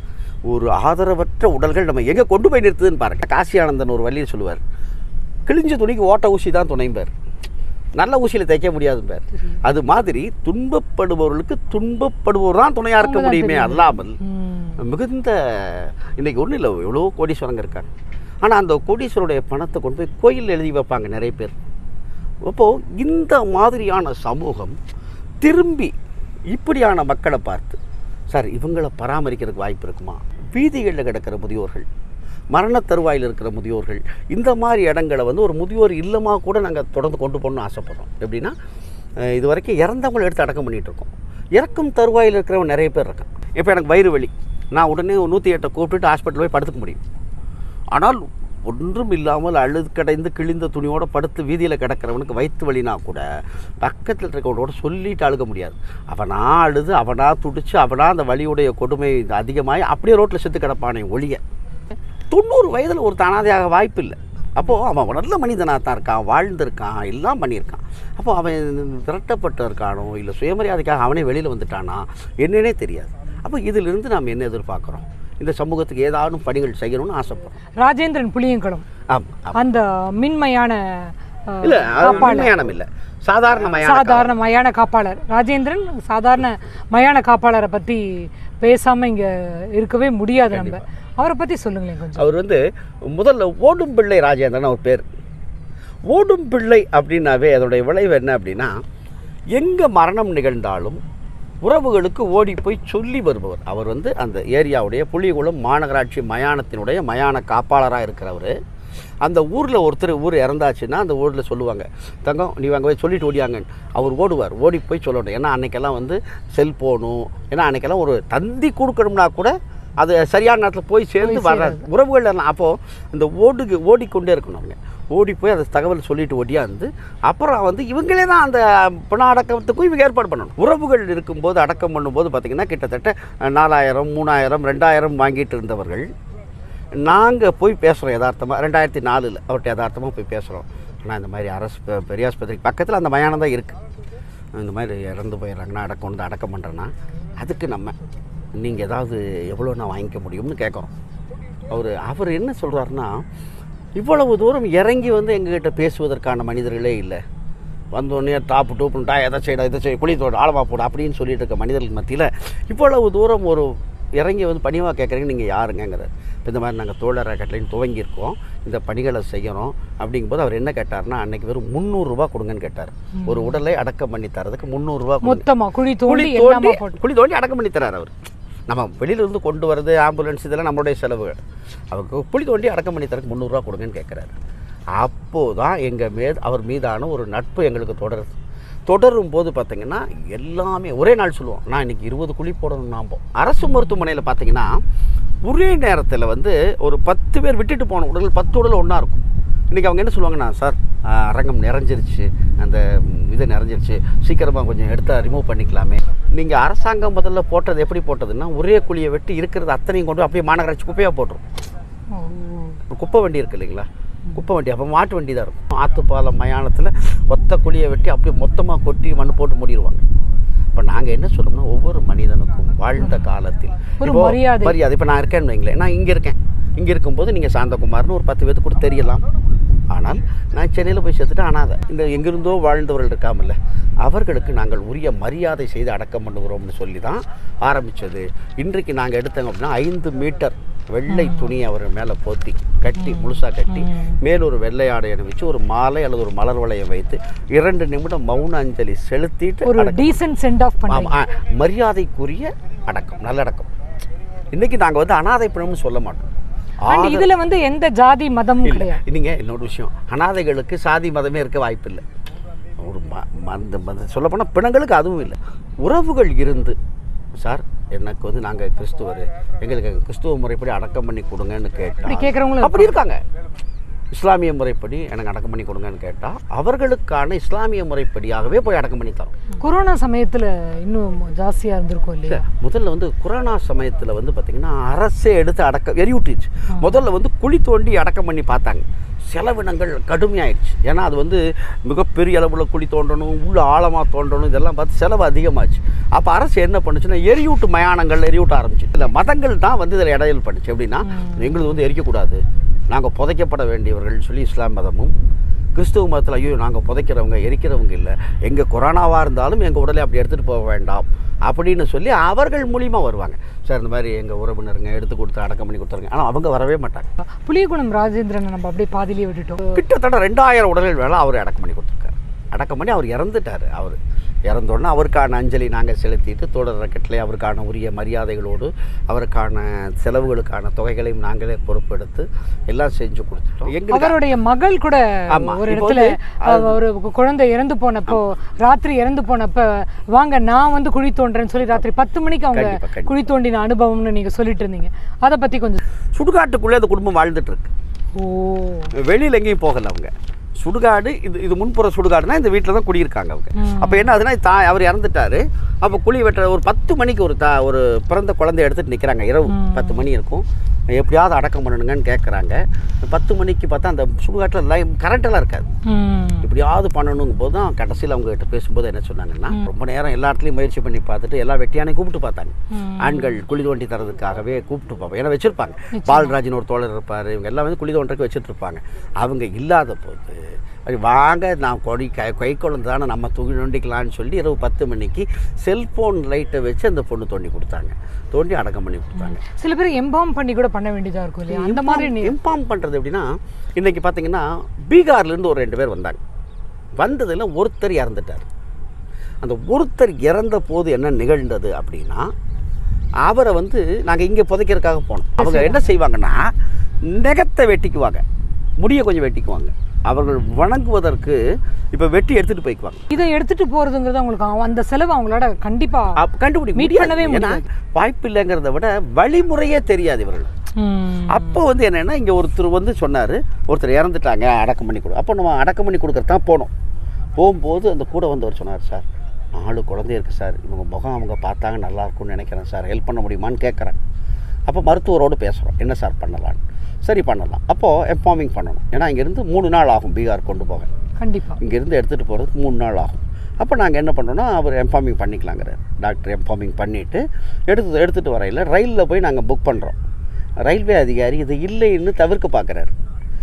ஒரு ஆதரவற்ற உடல்கள் நம்ம எங்கே கொண்டு போய் நிறுத்துதுன்னு பாருங்க காசி ஆனந்தன் ஒரு வழியில் சொல்லுவார் கிழிஞ்ச துணிக்கு ஓட்ட ஊசி தான் துணைம்பார் நல்ல ஊசியில் தைக்க முடியாதும்பார் அது மாதிரி துன்பப்படுபவர்களுக்கு துன்பப்படுபவர் தான் துணையாக இருக்க அவங்கதான் முடியுமே தெரியும். அல்லாமல் ம். மிகுந்த இன்னைக்கு ஒன்றும் இல்லை எவ்வளோ கோடீஸ்வரங்க இருக்காங்க ஆனால் அந்த கோடீஸ்வருடைய பணத்தை கொண்டு போய் கோயிலில் எழுதி வைப்பாங்க நிறைய பேர் அப்போது இந்த மாதிரியான சமூகம் திரும்பி இப்படியான மக்களை பார்த்து சார் இவங்களை பராமரிக்கிறதுக்கு வாய்ப்பு இருக்குமா வீதிகளில் கிடக்கிற முதியோர்கள் மரண தருவாயில் இருக்கிற முதியோர்கள் இந்த மாதிரி இடங்களை வந்து ஒரு முதியோர் இல்லமாக கூட நாங்கள் தொடர்ந்து கொண்டு போகணும்னு ஆசைப்படுறோம் எப்படின்னா அஹ் இது வரைக்கும் இறந்தவங்களை எடுத்து அடக்கம் பண்ணிகிட்டு இருக்கோம் இறக்கும் தருவாயில் இருக்கிறவங்க நிறைய பேர் இருக்கான் இப்போ எனக்கு வயிறு வலி நான் உடனே நூற்றி எட்டை கூப்பிட்டுட்டு ஹாஸ்பிட்டல் போய் படுத்துக்க முடியும் ஆனால் ஒன்றும் இல்லாமல் அழுதுக்கடைந்து கிழிந்த துணியோட படுத்து வீதியில் கிடக்கிறவனுக்கு வயிற்று வலினா கூட பக்கத்தில் இருக்கவனோட சொல்லிட்டு அழுக முடியாது அவனா அழுது அவனா துடிச்சு அவனா அந்த வலியுடைய கொடுமை அதிகமாகி அப்படியே ரோட்டில் செத்து கிடப்பானே ஒழிய தொண்ணூறு வயதில் ஒரு தானாதையாக வாய்ப்பு இல்லை அப்போது அவன் நல்ல மனிதனாக தான் இருக்கான் வாழ்ந்திருக்கான் எல்லாம் பண்ணியிருக்கான் அப்போ அவன் விரட்டப்பட்டு இருக்கானோ இல்லை சுயமரியாதைக்காக அவனே வெளியில் வந்துட்டானா என்னன்னே தெரியாது அப்போ இதிலிருந்து நாம் என்ன எதிர்பார்க்குறோம் இந்த சமூகத்துக்கு ஏதாவது பணிகள் செய்யணும்னு ஆசைப்படுறோம் ராஜேந்திரன் புளியங்குளம் ஆமாம் அந்த மின்மயான அஹ், இல்லை காப்பாளர் உண்மையானம் இல்லை சாதாரண மயான சாதாரண மயான காப்பாளர் ராஜேந்திரன் சாதாரண மயான காப்பாளரை பத்தி பேசாம இங்க இருக்கவே முடியாது நம்ம அவரை பத்தி சொல்லுங்களேன் கொஞ்சம் அவர் வந்து முதல்ல ஓடும் பிள்ளை ராஜேந்திரன் அவர் பேர் ஓடும் பிள்ளை அப்படின்னாவே அதோடைய விளைவு என்ன அப்படின்னா எங்கே மரணம் நிகழ்ந்தாலும் உறவுகளுக்கு ஓடி போய் சொல்லி வருபவர் அவர் வந்து அந்த ஏரியாவுடைய புலிகுளம் மாநகராட்சி மயானத்தினுடைய மயான காப்பாளராக இருக்கிறவர் அந்த ஊரில் ஒருத்தர் ஊர் இறந்தாச்சுன்னா அந்த ஊரில் சொல்லுவாங்க தங்கம் நீ அங்கே போய் சொல்லிட்டு ஓடியாங்க அவர் ஓடுவார் ஓடி போய் சொல்லணும் ஏன்னா அன்னைக்கெல்லாம் வந்து செல்போனும் ஏன்னா அன்னைக்கெல்லாம் ஒரு தந்தி கொடுக்கணும்னா கூட அது சரியான நேரத்தில் போய் சேர்ந்து போய் வர உறவுகள் எல்லாம் அப்போது இந்த ஓடுக்கு ஓடிக்கொண்டே இருக்கணும் அவங்க ஓடி போய் அந்த தகவல் சொல்லிட்டு ஒடியாந்து அப்புறம் வந்து இவங்களே தான் அந்த பண அடக்கத்துக்கும் இவங்க ஏற்பாடு பண்ணணும் உறவுகள் இருக்கும்போது அடக்கம் பண்ணும்போது பார்த்திங்கன்னா கிட்டத்தட்ட நாலாயிரம் மூணாயிரம் ரெண்டாயிரம் வாங்கிட்டு இருந்தவர்கள் நாங்கள் போய் பேசுகிறோம் யதார்த்தமாக ரெண்டாயிரத்தி நாலில் அவர்கிட்ட யதார்த்தமாக போய் பேசுகிறோம் ஆனால் இந்த மாதிரி அரசு பெ- பெரியாஸ்பத்திரிக்கு பக்கத்தில் அந்த மயானம் தான் இருக்குது இந்த மாதிரி இறந்து போயிடுறாங்கன்னா அடக்கம் வந்து அடக்கம் பண்ணுறேன்னா அதுக்கு நம்ம நீங்கள் ஏதாவது எவ்வளோ நான் வாங்கிக்க முடியும்னு கேட்குறோம் அவர் அவர் என்ன சொல்கிறாருன்னா இவ்வளவு தூரம் இறங்கி வந்து எங்ககிட்ட பேசுவதற்கான மனிதர்களே இல்லை வந்தோடனே டாப்பு டூப்புன்ட்டா எதை செய்யணும் இதை செய்ய குழி தோடு ஆழமா போடு அப்படின்னு சொல்லிட்டு இருக்க மனிதர்கள் மத்தியில் இவ்வளவு தூரம் ஒரு இறங்கி வந்து பணிவாக கேட்குறீங்க நீங்கள் யாருங்கிறார் இப்போ இந்த மாதிரி நாங்கள் தோழர் அறக்கட்டளைன்னு துவங்கியிருக்கோம் இந்த பணிகளை செய்யணும் அப்படிங்கும்போது அவர் என்ன கேட்டார்னா அன்னைக்கு வெறும் முந்நூறுரூவா கொடுங்கன்னு கேட்டார் ஒரு உடலை அடக்கம் பண்ணி தரதுக்கு முந்நூறுரூவா மொத்தமா குழி குழி தோண்டி தோண்டி எல்லாமே போட்டு குழி தோண்டி அடக்கம் பண்ணி தரார் அவர் நம்ம வெளியில இருந்து கொண்டு வரது ஆம்புலன்ஸ் இதெல்லாம் நம்மளுடைய செலவுகள் அவருக்கு குழி தோண்டி அடக்கம் பண்ணி தரக்கு முந்நூறுரூவா கொடுங்கன்னு கேட்குறாரு அப்போது தான் எங்கள் மீது அவர் மீதான ஒரு நட்பு எங்களுக்கு தொடருது தொடரும் போது பார்த்தீங்கன்னா எல்லாமே ஒரே நாள் சொல்லுவோம் நான் இன்னைக்கு இருபது குழி போடணும் நாம அரசு மருத்துவமனையில் பார்த்தீங்கன்னா ஒரே நேரத்தில் வந்து ஒரு பத்து பேர் விட்டுட்டு போன உடல் பத்து உடல் ஒன்றா இருக்கும் இன்றைக்கி அவங்க என்ன சொல்லுவாங்கன்னா சார் ஆஹ், அரங்கம் நிறைஞ்சிருச்சு அந்த ம், இது நிறைஞ்சிருச்சு சீக்கிரமாக கொஞ்சம் எடுத்தா ரிமூவ் பண்ணிக்கலாமே நீங்கள் அரசாங்கம் முதல்ல போட்டது எப்படி போட்டதுன்னா ஒரே குழியை வெட்டி இருக்கிறது அத்தனையும் கொண்டு அப்படியே மாநகராட்சி குப்பையாக போட்டுரும் ஓ. ஒரு குப்பை வண்டி இருக்கு இல்லைங்களா குப்பை வண்டி அப்போ மாட்டு வண்டி தான் இருக்கும் ஆத்துப்பாலம் மயானத்தில் ஒத்த குழியை வெட்டி அப்படியே மொத்தமாக கொட்டி மண் போட்டு மூடிடுவாங்க இப்போ நாங்கள் என்ன சொல்லணும்னா ஒவ்வொரு மனிதனுக்கும் வாழ்ந்த காலத்தில் ஒரு இப்போ மரியாதை. மரியாதை இப்போ நான் இருக்கேன்னு வைங்களேன் நான் இங்கே இருக்கேன் இங்கே இருக்கும்போது நீங்கள் சாந்தகுமார்னு ஒரு பத்து பேருக்கு கூட தெரியலாம் ஆனால் நான் சென்னையில் போய் செத்துட்டு அனாதை இந்த எங்கிருந்தோ வாழ்ந்தவர்கள் இருக்காமல்ல அவர்களுக்கு நாங்கள் உரிய மரியாதை செய்து அடக்கம் பண்ணுகிறோம்னு சொல்லி தான் ஆரம்பித்தது இன்றைக்கு நாங்கள் எடுத்தோம் அப்படின்னா ஐந்து மீட்டர் வெள்ளை துணியை அவர் மேலே போத்தி கட்டி முழுசாக கட்டி மேல் ஒரு வெள்ளை ஆடை அணிவிச்சு ஒரு மாலை அல்லது ஒரு மலர் வளையம் வைத்து இரண்டு நிமிடம் மௌன அஞ்சலி செலுத்திட்டு ஒரு அடக்கம் டீசன்ட் சென்ட் ஆஃப் பண்ணி ஆமா, ஆ, மரியாதைக்குரிய அடக்கம் நல்லடக்கம் இன்னைக்கு நாங்கள் வந்து அனாதை பிணம்னு சொல்ல மாட்டோம் அண்ட் ஆதரவு- இதுல வந்து எந்த ஜாதி மதமும் இல்ல கிடையாது நீங்க இன்னொரு விஷயம் அனாதைகளுக்கு சாதி மதமே இருக்க வாய்ப்பில்லை ஒரு ம- ம- அந்த மத சொல்லப்போனால் பிணங்களுக்கு அதுவும் இல்லை உறவுகள் இருந்து சார் எனக்கு வந்து நாங்கள் கிறிஸ்துவர் எங்களுக்கு கிறிஸ்துவ முறைப்படி அடக்கம் பண்ணி கொடுங்கன்னு இப்படி கேட்டால் கேட்குறவங்களும் அப்படி இருக்காங்க இஸ்லாமிய முறைப்படி எனக்கு அடக்கம் பண்ணி கொடுங்கன்னு கேட்டால் அவர்களுக்கான இஸ்லாமிய முறைப்படியாகவே போய் அடக்கம் பண்ணி தரோம் கொரோனா சமயத்துல இன்னும் ஜாஸ்தியா இருந்திருக்கும் இல்லையா முதல்ல வந்து கொரோனா சமயத்தில் வந்து பார்த்திங்கன்னா அரசே எடுத்து அடக்க எரியூட்டிச்சு முதல்ல வந்து குழி தோண்டி அடக்கம் பண்ணி பார்த்தாங்க செலவினங்கள் கடுமையாயிடுச்சு ஏன்னா அது வந்து மிகப்பெரிய அளவில் குழி தோண்டணும் உள்ள ஆழமாக தோண்டணும் இதெல்லாம் பார்த்து செலவு அதிகமாச்சு அப்போ அரசு என்ன பண்ணுச்சுன்னா எரியூட்டு மயானங்கள் எரியூட்ட ஆரம்பிச்சு இல்லை மதங்கள் தான் வந்து இதில் இடையில் பண்ணுச்சு எப்படின்னா எங்களுக்கு வந்து எரிக்கக்கூடாது நாங்கள் புதைக்கப்பட வேண்டியவர்கள் சொல்லி இஸ்லாம் மதமும் கிறிஸ்துவ மதத்தில் ஐயோ நாங்கள் புதைக்கிறவங்க எரிக்கிறவங்க இல்லை எங்கள் கொரோனாவாக இருந்தாலும் எங்கள் உடலை அப்படி எடுத்துகிட்டு போக வேண்டாம் அப்படின்னு சொல்லி அவர்கள் மூலியமா வருவாங்க சார் இந்த மாதிரி எங்கள் உறவினருங்க எடுத்து கொடுத்து அடக்கம் பண்ணி கொடுத்துருங்க ஆனால் அவங்க வரவே மாட்டாங்க புலியகுணம் ராஜேந்திரனை நம்ம அப்படியே பாதியிலே விட்டுட்டோம் கிட்டத்தட்ட ரெண்டாயிரம் உடல்கள் வேலை அவர் அடக்கம் பண்ணி கொடுத்துருக்காரு அடக்கம் பண்ணி அவர் இறந்துட்டார் அவர் இறந்தோடனே அவருக்கான அஞ்சலி நாங்கள் செலுத்திட்டு தோழர் ரக்கெட்டில் அவருக்கான உரிய மரியாதைகளோடு அவருக்கான செலவுகளுக்கான தொகைகளையும் நாங்களே பொறுப்பெடுத்து எல்லாம் செஞ்சு கொடுத்துட்டோம் எங்களுக்கு அவருடைய மகள் கூட ஆமா, ஒரு இப்போ இடத்துல வந்து அவ- ஒரு குழந்தை இறந்து போனப்போ ராத்திரி இறந்து போனப்ப வாங்க நான் வந்து குழி தோன்றேன்னு சொல்லி ராத்திரி பத்து மணிக்கு அவங்க கண்டிப்பா, கண்டிப்பா. குழி தோண்டின அனுபவம்னு நீங்க சொல்லிட்டு இருந்தீங்க அதை பத்தி கொஞ்சம் சுடுகாட்டுக்குள்ளே அந்த குடும்பம் வாழ்ந்துட்டு இருக்கு ஓ வெளியில் எங்கேயும் போகல அவங்க சுடுகாடு இது இது முன்புற சுடுகாடுனா இந்த வீட்டில் தான் குடியிருக்காங்க அவங்க ம். அப்போ என்ன ஆகுதுன்னா தா அவர் இறந்துட்டாரு அப்போ குழி வெட்டுற ஒரு பத்து மணிக்கு ஒரு தா ஒரு பிறந்த குழந்தைய எடுத்துட்டு நிற்கிறாங்க இரவு பத்து மணி இருக்கும் எப்படியாவது அடக்கம் பண்ணணுங்கன்னு கேட்குறாங்க பத்து மணிக்கு பார்த்தா அந்த சுடுகாட்டில் லைவ் கரண்டெல்லாம் இருக்காது ம். இப்படியாவது பண்ணணுங்கும் போது தான் கடைசியில் அவங்க கிட்ட பேசும்போது என்ன சொன்னாங்கன்னா ரொம்ப நேரம் எல்லா இடத்துலையும் முயற்சி பண்ணி பார்த்துட்டு எல்லா வெட்டியானையும் கூப்பிட்டு பார்த்தாங்க ஆண்கள் குழி தோண்டி தரதுக்காகவே கூப்பிட்டு பார்ப்போம் ஏன்னா வச்சிருப்பாங்க பால்ராஜின் ஒரு தோழர் இருப்பார் இவங்க எல்லாம் வந்து குழி தோன்றதுக்கு வச்சுட்டு இருப்பாங்க அவங்க இல்லாத போது அது வாங்க நான் கொடி கை கை குழந்தை தானே நம்ம தூக்கி நோண்டிக்கலாம்னு சொல்லி இரவு பத்து மணிக்கு செல்ஃபோன் லைட்டை வச்சு அந்த பொண்ணு தோண்டி கொடுத்தாங்க தோண்டி அடக்கம் பண்ணி கொடுத்தாங்க சில பேர் எம்பாம் பண்ணி கூட பண்ண வேண்டியதா இருக்கும் இல்லையா அந்த மாதிரி நீ- இன்ஃபார்ம் பண்ணுறது எப்படின்னா இன்றைக்கி பார்த்தீங்கன்னா பீகார்லேருந்து ஒரு ரெண்டு பேர் வந்தாங்க வந்ததில் ஒருத்தர் இறந்துட்டார் அந்த ஒருத்தர் இறந்த போது என்ன நிகழ்ந்தது அப்படின்னா அவரை வந்து நாங்கள் இங்கே புதைக்கிறதுக்காக போனோம் அவங்க என்ன செய்வாங்கன்னா நெகத்தை வெட்டிக்குவாங்க முடியை கொஞ்சம் வெட்டிக்குவாங்க அவர்கள் வணங்குவதற்கு இப்போ வெட்டி எடுத்துகிட்டு போய்க்குவாங்க இதை எடுத்துட்டு போறதுங்கிறது அவங்களுக்கு அவ- அந்த செலவு அவங்களோட கண்டிப்பா அப்ப கண்டுபிடிக்க Meet முடியாது. பண்ணவே ஏன்னா வாய்ப்பு இல்லைங்கிறத விட வழிமுறையே தெரியாது இவர்கள் ம். அப்போ வந்து என்னென்னா இங்கே ஒருத்தர் வந்து சொன்னார் ஒருத்தர் இறந்துட்டாங்க அடக்கம் பண்ணி கொடு அப்போ நம்ம அடக்கம் பண்ணி கொடுக்கறது தான் போனோம் போகும்போது அந்த கூட வந்தவர் சொன்னார் சார் நாலு குழந்தை இருக்குது சார் இவங்க முகம் அவங்க பார்த்தாங்க நல்லா இருக்கும்னு நினைக்கிறேன் சார் ஹெல்ப் பண்ண முடியுமான்னு கேட்குறேன் அப்போ மருத்துவரோடு பேசுகிறோம் என்ன சார் பண்ணலான்னு சரி பண்ணலாம் அப்போது எம்ஃபார்மிங் பண்ணணும் ஏன்னா இங்கேருந்து மூணு நாள் ஆகும் பீகார் கொண்டு போக கண்டிப்பா இங்கேருந்து எடுத்துகிட்டு போகிறதுக்கு மூணு நாள் ஆகும் அப்போ நாங்கள் என்ன பண்ணோம்னா அவர் எம்ஃபார்மிங் பண்ணிக்கலாங்கிறார் டாக்டர் எம்ஃபார்மிங் பண்ணிவிட்டு எடுத்து எடுத்துகிட்டு வரையில் ரயிலில் போய் நாங்கள் புக் பண்ணுறோம் ரயில்வே அதிகாரி இது இல்லைன்னு தவிர்க்க பார்க்குறாரு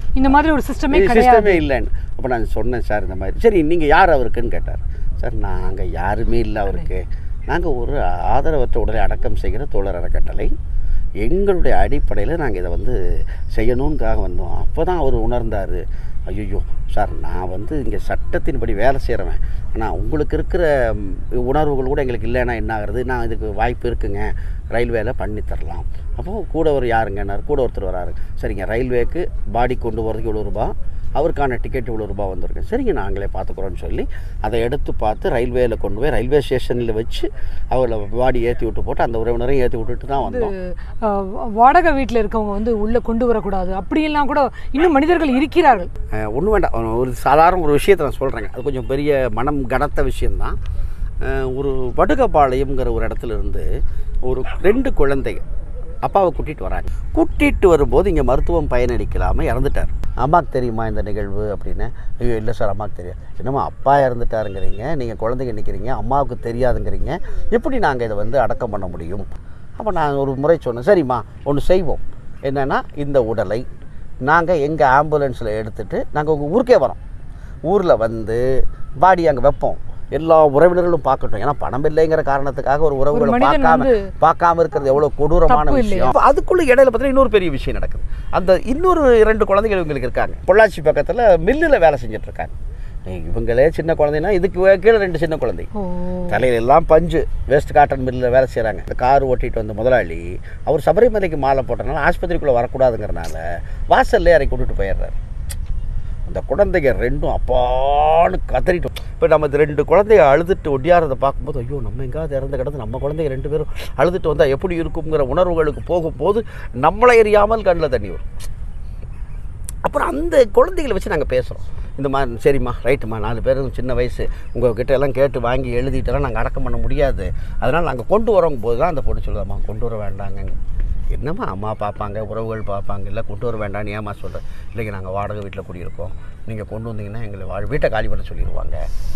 இந்த மாதிரி ஒரு சிஸ்டமே இது கிடையாது சிஸ்டமே இல்லைன்னு அப்போ நான் சொன்னேன் சார் இந்த மாதிரி சரி நீங்கள் யார் அவருக்குன்னு கேட்டார் சார் நாங்கள் யாருமே இல்லை அவருக்கு நாங்கள் ஒரு ஆதரவற்ற உடலை அடக்கம் செய்கிற தோழர் அறக்கட்டளை எங்களுடைய அடிப்படையில் நாங்கள் இதை வந்து செய்யணுங்காக வந்தோம் அப்போ தான் அவர் உணர்ந்தார் ஐயோ சார் நான் வந்து இங்கே சட்டத்தின்படி வேலை செய்கிறவன் ஆனால் உங்களுக்கு இருக்கிற ம், உணர்வுகள் கூட எங்களுக்கு இல்லைன்னா என்ன ஆகுறது நான் இதுக்கு வாய்ப்பு இருக்குங்க ரயில்வேல பண்ணி தரலாம் அப்போது கூட ஒரு யாருங்கன்னார் கூட ஒருத்தர் வராரு சரிங்க ரயில்வேக்கு பாடி கொண்டு போகிறதுக்கு இவ்வளோ ரூபா அவருக்கான டிக்கெட் இவ்வளோ ரூபா வந்திருக்கு சரிங்க நாங்களே பார்த்துக்குறோன்னு சொல்லி அதை எடுத்து பார்த்து ரயில்வேல கொண்டு போய் ரயில்வே ஸ்டேஷனில் வச்சு அவளை பாடி ஏற்றி விட்டு போட்டு அந்த உறவினரையும் ஏற்றி விட்டுட்டு தான் வந்தோம் அஹ், வாடகை வீட்டில் இருக்கவங்க வந்து உள்ளே கொண்டு வரக்கூடாது அப்படியெல்லாம் கூட இன்னும் மனிதர்கள் இருக்கிறார்கள் ஒன்றும் வேண்டாம் ஒரு சாதாரண ஒரு விஷயத்தை நான் சொல்கிறேங்க அது கொஞ்சம் பெரிய மனம் கனத்த விஷயந்தான் அஹ், ஒரு வடுகபாளையம்ங்கிற ஒரு இடத்துல இருந்து ஒரு ரெண்டு குழந்தைங்க அப்பாவை கூட்டிகிட்டு வராங்க கூட்டிகிட்டு வரும்போது இங்கே மருத்துவம் பயனளிக்கலாமல் இறந்துட்டார் அம்மாவுக்கு தெரியுமா இந்த நிகழ்வு அப்படின்னு ஐயோ இல்லை சார் அம்மாவுக்கு தெரியாது என்னம்மா அப்பா இறந்துட்டாருங்கிறீங்க நீங்கள் குழந்தைங்க நிற்கிறீங்க அம்மாவுக்கு தெரியாதுங்கிறீங்க எப்படி நாங்கள் இதை வந்து அடக்கம் பண்ண முடியும் அப்போ நான் ஒரு முறை சொன்னேன் சரிம்மா ஒன்று செய்வோம் என்னென்னா இந்த உடலை நாங்கள் எங்கள் ஆம்புலன்ஸில் எடுத்துகிட்டு நாங்கள் உங்கள் ஊருக்கே வரோம் ஊரில் வந்து பாடி அங்கே வைப்போம் எல்லா உறவினர்களும் பார்க்கட்டும் ஏன்னா பணம் இல்லைங்கிற காரணத்துக்காக ஒரு உறவுகளை மனிதன் பார்க்காம வந்து பார்க்காம இருக்கிறது எவ்வளோ கொடூரமான தப்பு விஷயம் அப்ப அதுக்குள்ள இடையில பார்த்தீங்கன்னா இன்னொரு பெரிய விஷயம் நடக்குது அந்த இன்னொரு இரண்டு குழந்தைகள் இவங்களுக்கு இருக்காங்க பொள்ளாச்சி பக்கத்தில் மில்லில் வேலை செஞ்சுட்டு இருக்காங்க ஏய், இவங்களே சின்ன குழந்தைன்னா இதுக்கு கீழே ரெண்டு சின்ன குழந்தை ஓ தலையில எல்லாம் பஞ்சு வேஸ்ட் காட்டன் மில்லில் வேலை செய்கிறாங்க இந்த கார் ஓட்டிட்டு வந்த முதலாளி அவர் சபரிமலைக்கு மாலை போட்டனால ஆஸ்பத்திரிக்குள்ளே வரக்கூடாதுங்கிறனால வாசல்லே இறக்கி விட்டுட்டு போயிடுறாரு அந்த குழந்தைங்க ரெண்டும் அப்பான்னு கதறிட்டோம் இப்போ நம்ம இந்த ரெண்டு குழந்தைங்க அழுதுட்டு ஒடியாரதை பார்க்கும்போது ஐயோ நம்ம எங்காவது இறந்து கிடந்து நம்ம குழந்தைங்க ரெண்டு பேரும் அழுதுட்டு வந்தால் எப்படி இருக்குங்கிற உணர்வுகளுக்கு போகும்போது நம்மளை எறியாமல் கண்ணில் தண்ணி வரும் அப்புறம் அந்த குழந்தைகளை வச்சு நாங்கள் பேசுகிறோம் இந்த மாதிரி சரிம்மா ரைட்டுமா நாலு பேரும் சின்ன வயசு உங்கள் கிட்ட எல்லாம் கேட்டு வாங்கி எழுதிட்டெல்லாம் நாங்கள் அடக்கம் பண்ண முடியாது அதனால் நாங்கள் கொண்டு வரோங்க போது தான் அந்த பொண்ணு சொல்லுதாம்மா கொண்டு வர வேண்டாங்கன்னு என்னம்மா அம்மா பார்ப்பாங்க உறவுகள் பார்ப்பாங்க இல்லை கொண்டு வர வேண்டாம்னு ஏமா சொல்கிறேன் இல்லைங்க நாங்கள் வாடகை வீட்டில் குடியிருக்கோம் நீங்கள் கொண்டு வந்தீங்கன்னா எங்களை வா வீட்டை காலி பண்ண சொல்லிடுவாங்க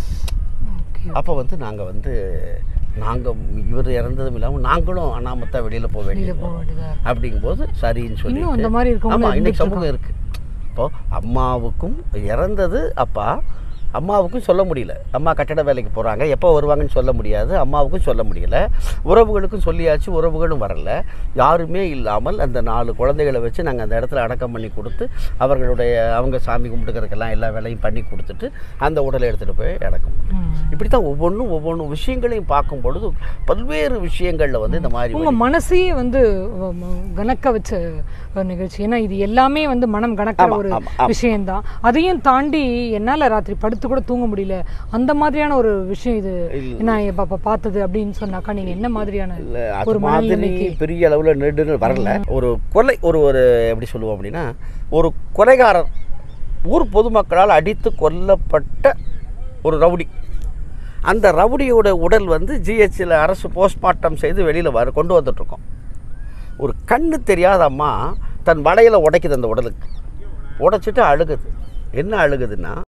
ஓகே அப்போ வந்து நாங்கள் வந்து நாங்கள் இவர் இறந்ததும் இல்லாமல் நாங்களும் அனாமத்தா வெளியில் போக வெளியில வேண்டியது போக வேண்டியதா இருக்கு. அப்படிங்கும்போது சரின்னு சொல்லி இன்னும் அந்த மாதிரி இருக்கவங்க ஆமாம் இன்னைக்கு இருந்துட்டு சமூகம் இருக்குது இப்போ அம்மாவுக்கும் இறந்தது அப்பா அம்மாவுக்கும் சொல்ல முடியல அம்மா கட்டட வேலைக்கு போகிறாங்க எப்போ வருவாங்கன்னு சொல்ல முடியாது அம்மாவுக்கும் சொல்ல முடியல உறவுகளுக்கும் சொல்லியாச்சு உறவுகளும் வரல யாருமே இல்லாமல் அந்த நாலு குழந்தைகளை வச்சு நாங்கள் அந்த இடத்துல அடக்கம் பண்ணி கொடுத்து அவர்களுடைய அவங்க சாமி கும்பிட்டுக்கிறதுக்கெல்லாம் எல்லா வேலையும் பண்ணி கொடுத்துட்டு அந்த உடலை எடுத்துகிட்டு போய் அடக்கம் பண்ணோம். ம். இப்படி தான் ஒவ்வொன்றும் ஒவ்வொன்றும் விஷயங்களையும் பார்க்கும் பொழுது பல்வேறு விஷயங்களில் வந்து இந்த மாதிரி உங்க மனசையே வந்து வ- ம- கணக்க வச்ச ஒரு நிகழ்ச்சி ஏன்னா இது எல்லாமே வந்து மனம் கணக்கிற ஆமா, ஒரு ஆமா, ஆமா. விஷயம்தான் அதையும் தாண்டி என்னால ராத்திரி படுத்து கூட தூங்க முடியல அந்த மாதிரியான ஒரு விஷயம் இது இல்ல. நான் இப்ப அப்ப பார்த்தது அப்படின்னு சொன்னாக்கா நீங்க என்ன மாதிரியான இல்ல, அது ஒரு மாதிரி மனநிலைக்கு பெரிய அளவில் நெடுன்னு வரல ஒரு கொலை ஒரு ஒரு எப்படி சொல்லுவோம் அப்படின்னா ஒரு கொலைகாரர் ஊர் பொதுமக்களால் அடித்து கொல்லப்பட்ட ஒரு ரவுடி அந்த ரவுடியோட உடல் வந்து ஜிஹெச்சில் அரசு போஸ்ட்மார்ட்டம் செய்து வெளியில் வர கொண்டு வந்துட்ருக்கோம் ஒரு கண்ணு தெரியாத அம்மா தன் வலையில் உடைக்குது அந்த உடலுக்கு உடைச்சிட்டு அழுகுது என்ன அழுகுதுன்னா